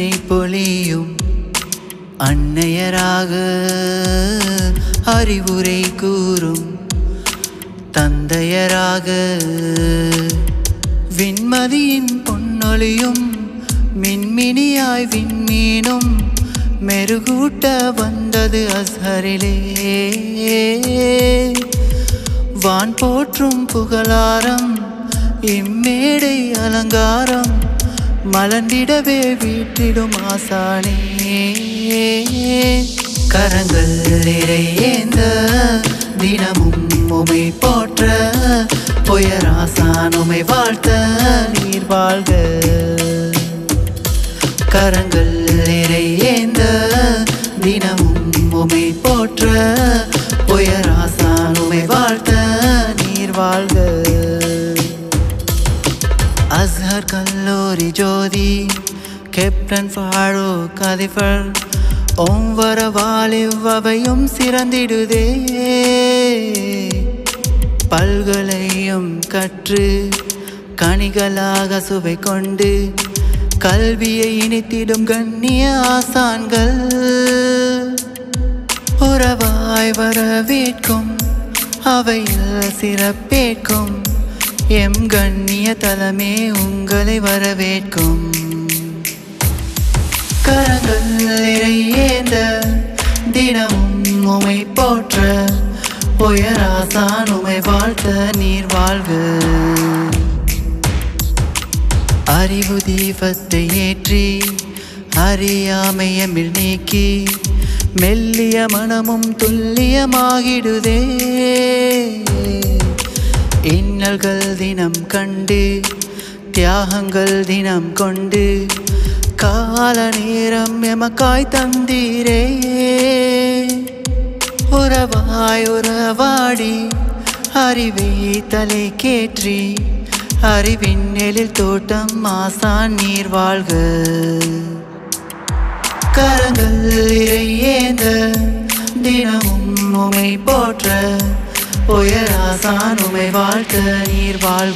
அன்பினை பொழியும் அன்னையராக அறிவுரை கூறும் தந்தையராக விண்மதியின் பொன்னொழியும் மின்மினியாய் விண்மீனும் மெருகூட்ட வந்தது அஸ்ஹரிலே வான் போற்றும் புகழாரம் இம்மேடை அலங்காரம் மலர்ந்திடவே வீட்டிடும் ஆசானே கரங்கள் நிறையேந்த தினமும் உமை போற்ற புயராசான் உமை வாழ்த்த நீர் வாழ்க கரங்கள் நிறையேந்த தினமும் உமை போற்ற புயராசான் உமை வாழ்த்த நீர் வாழ்க அஸ்ஹர் கல்லூரி ஜோதி கேப்டன் ஃபாரோ கதிஃபர் ஓம்வர வாலிவ்வவையும் சிறந்திடுதே பல்கலையும் கற்று கனிகளாக சுவை கொண்டு கல்வியை இனித்திடும் கண்ணிய ஆசான்கள் உறவாய் வரவேற்கும் அவையில் சிறப்பேற்கும் எம் கண்ணிய தலமே உங்களை வரவேற்கும் கரங்கள் நிறையேந்த தினமும் உமை போற்ற உயராசான் உமை வாழ்த்த நீர் வாழ்க அறிவு தீபத்தை ஏற்றி அறியாமையமில் நீக்கி மெல்லிய மனமும் துல்லியமாகிடுதே இன்னல்கள் தினம் கண்டு தியாகங்கள் தினம் கொண்டு கால நேரம் எமக்காய் தந்தீரே உறவாய் உறவாடி அறிவை தலை கேற்றி அறிவின் எழில் தோட்டம் ஆசான் நீர் வாழ்க கரங்கள் இறையேந்த தினமும் உமை போற்ற உயராசான் உமை வாழ்த்த நீர் வாழ்க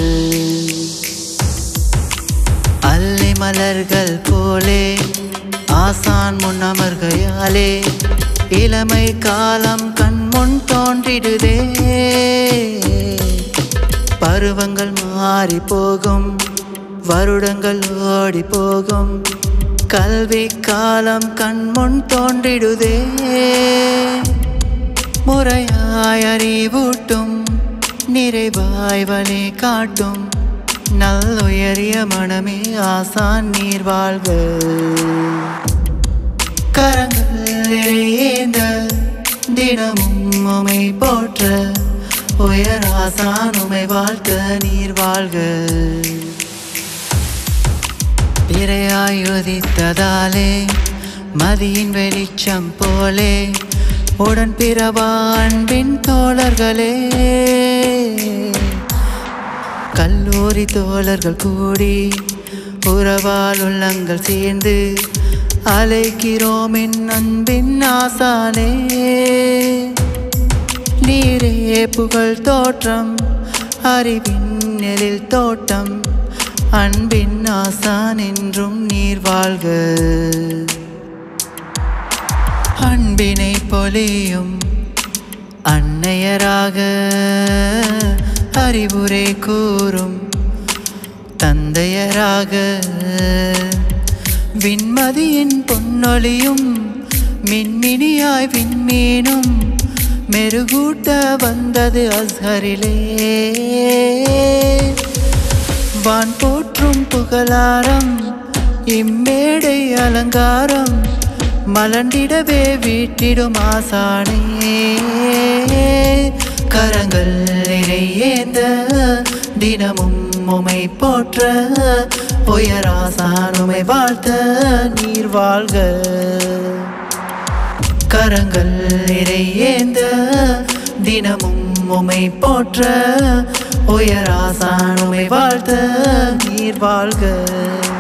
அல்லை மலர்கள் போலே ஆசான் முன் அமர்கையாலே இளமை காலம் கண்முன் தோன்றிடுதே பருவங்கள் மாறி போகும் வருடங்கள் ஓடி போகும் கல்வி காலம் கண்முன் தோன்றிடுதே முறையாய் அறிவூட்டும் நிறைவாய் வழி காட்டும் நல்லுயரிய மனமே ஆசான் நீர் வாழ்க கரங்கள் ஏந்த தினமும் உமை போற்ற உயர் ஆசான் உமை வாழ்த்த நீர் வாழ்க பிறையாய் உதித்ததாலே மதியின் வெளிச்சம் போலே உடன் பிறவா அன்பின் தோழர்களே கல்லூரி தோழர்கள் கூடி உறவால் உள்ளங்கள் சேர்ந்து அழைக்கிறோம் என் அன்பின் ஆசானே நீரே புகழ் தோற்றம் அறிவின் நெழில் தோட்டம் அன்பின் ஆசான் என்றும் நீர் வாழ்க அன்பினை பொழியும் அன்னையராக அறிவுரை கூறும் தந்தையராக விண்மதியின் பொன்னொழியும் மின்மினியாய் விண்மீனும் மெருகூட்ட வந்தது அஸ்ஹரிலே வான் போற்றும் புகழாரம் இம்மேடை அலங்காரம் மலர்ந்திடவே வீட்டிடும் ஆசானே கரங்கள் நிறையேந்த தினமும் உமை போற்ற உயராசான் உமை வாழ்த்த நீர் வாழ்க கரங்கள் நிறையேந்த தினமும் உமை போற்ற உயராசான் உமை வாழ்த்த நீர் வாழ்க